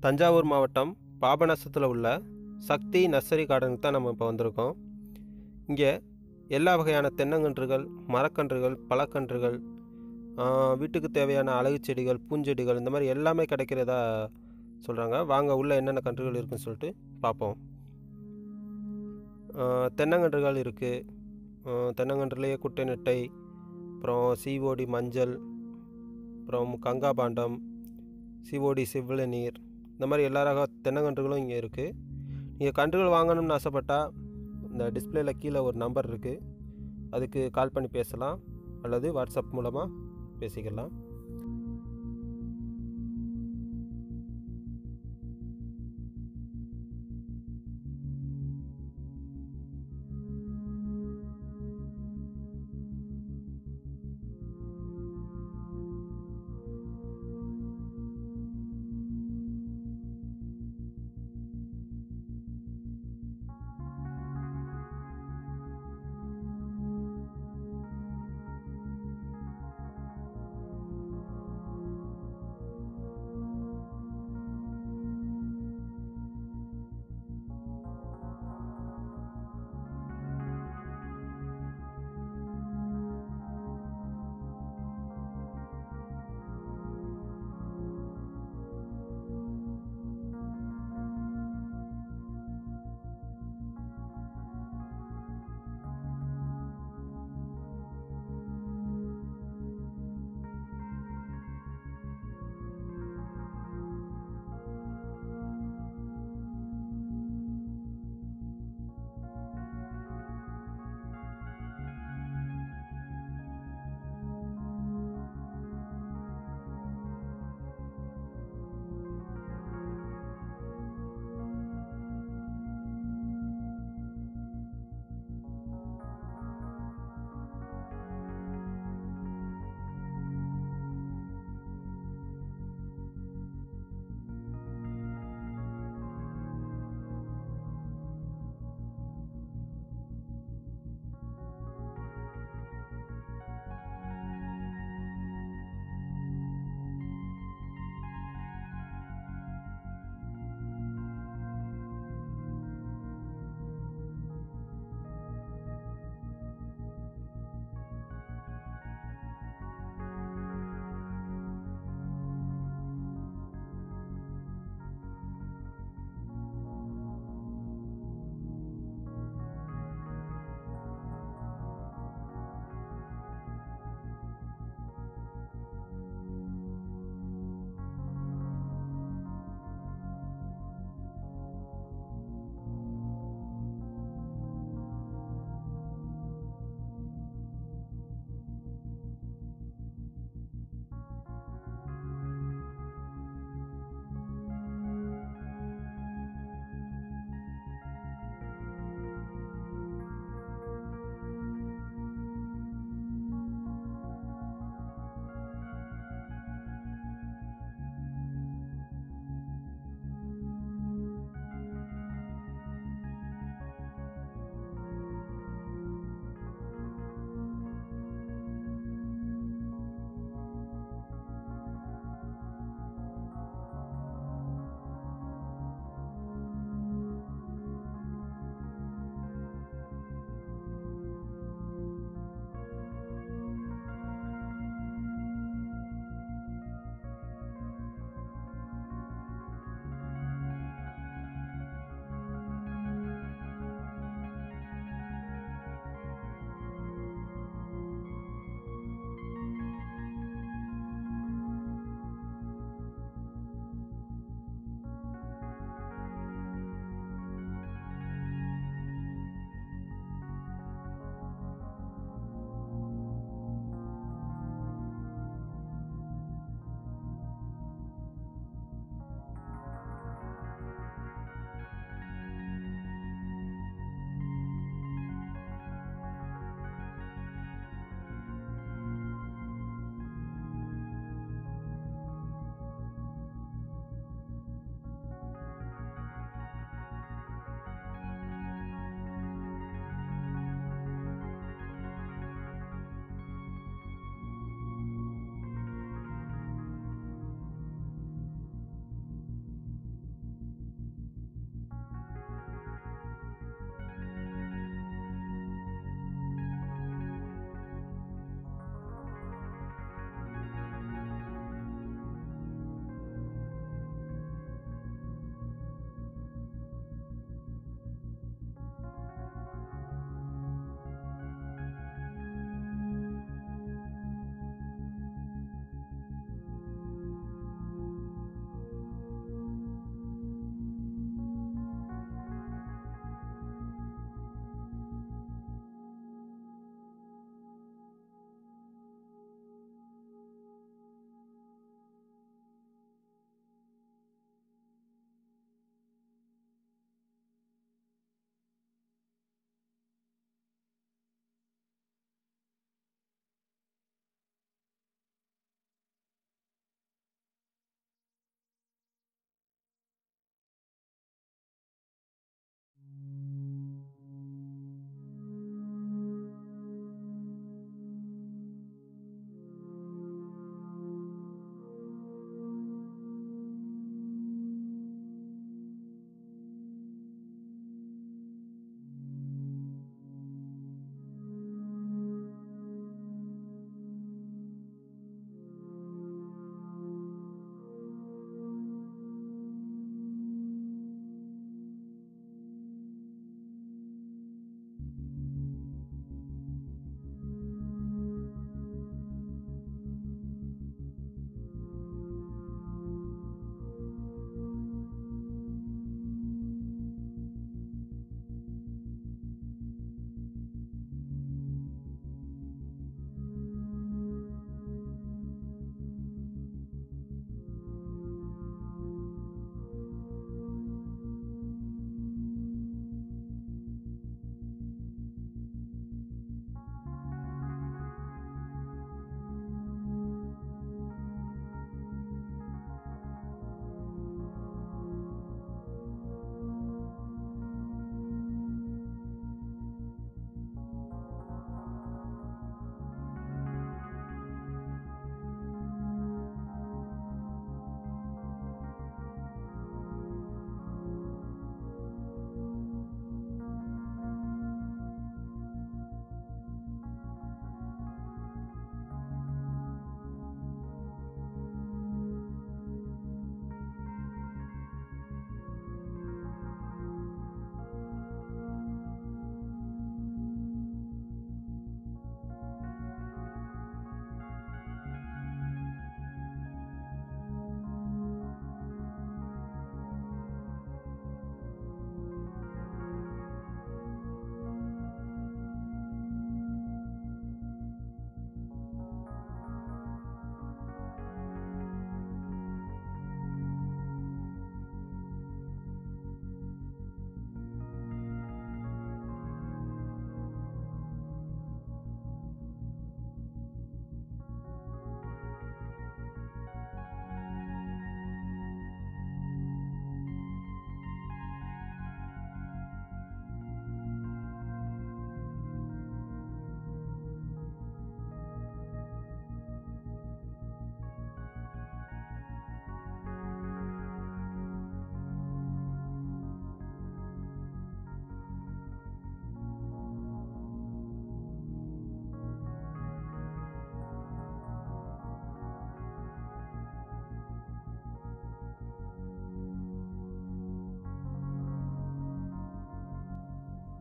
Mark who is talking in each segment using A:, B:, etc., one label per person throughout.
A: தஞ்சாவூர் மாவட்டம் பாபநாசத்தில் உள்ள சக்தி நர்சரி கார்டனுக்கு தான் நம்ம இப்போ வந்திருக்கோம் இங்கே எல்லா வகையான தென்னங்கன்றுகள் மரக்கன்றுகள் பழக்கன்றுகள் ஆஹ், வீட்டுக்கு தேவையான அழகு செடிகள் பூஞ்செடிகள் இந்த மாதிரி எல்லாமே கிடைக்கிறதா சொல்கிறாங்க வாங்க உள்ள என்னென்ன கன்றுகள் இருக்குன்னு சொல்லிட்டு பார்ப்போம் ஆஹ், தென்னங்கன்றுகள் இருக்குது தென்னங்கன்றுலேயே குட்டை நெட்டை அப்புறம் சிஓடி மஞ்சள் அப்புறம் கங்கா பாண்டம் சிஓடி செவ்வள நீர் இந்த மாதிரி எல்லா ரக தென்னங்கன்றுகளும் இங்கே இருக்குது நீங்கள் கன்றுகள் வாங்கணும்னு ஆசைப்பட்டால் இந்த டிஸ்பிளேல கீழே ஒரு நம்பர் இருக்குது அதுக்கு கால் பண்ணி பேசலாம் அல்லது வாட்ஸ்அப் மூலமாக பேசிக்கலாம்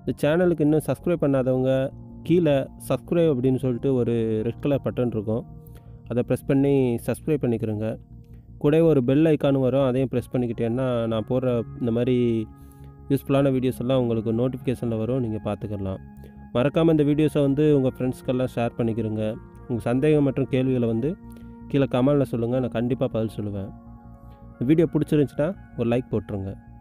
A: இந்த சேனலுக்கு இன்னும் சப்ஸ்கிரைப் பண்ணாதவங்க கீழே சப்ஸ்கிரைப் அப்படின்னு சொல்லிட்டு ஒரு ரெட் கலர் பட்டன் இருக்கும் அதை ப்ரெஸ் பண்ணி சப்ஸ்கிரைப் பண்ணிக்கிறோங்க கூட ஒரு பெல் ஐக்கானும் வரும் அதையும் ப்ரெஸ் பண்ணிக்கிட்டேன்னா நான் போடுற இந்த மாதிரி யூஸ்ஃபுல்லான வீடியோஸ் எல்லாம் உங்களுக்கு நோட்டிஃபிகேஷனில் வரும் நீங்கள் பார்த்துக்கலாம் மறக்காமல் இந்த வீடியோஸை வந்து உங்கள் ஃப்ரெண்ட்ஸ்க்கெல்லாம் ஷேர் பண்ணிக்கிறோங்க உங்கள் சந்தேகம் மற்றும் கேள்விகளை வந்து கீழே கமெண்டில் சொல்லுங்கள் நான் கண்டிப்பாக பதில் சொல்லுவேன் இந்த வீடியோ பிடிச்சிருந்துச்சுன்னா ஒரு லைக் போட்டுருங்க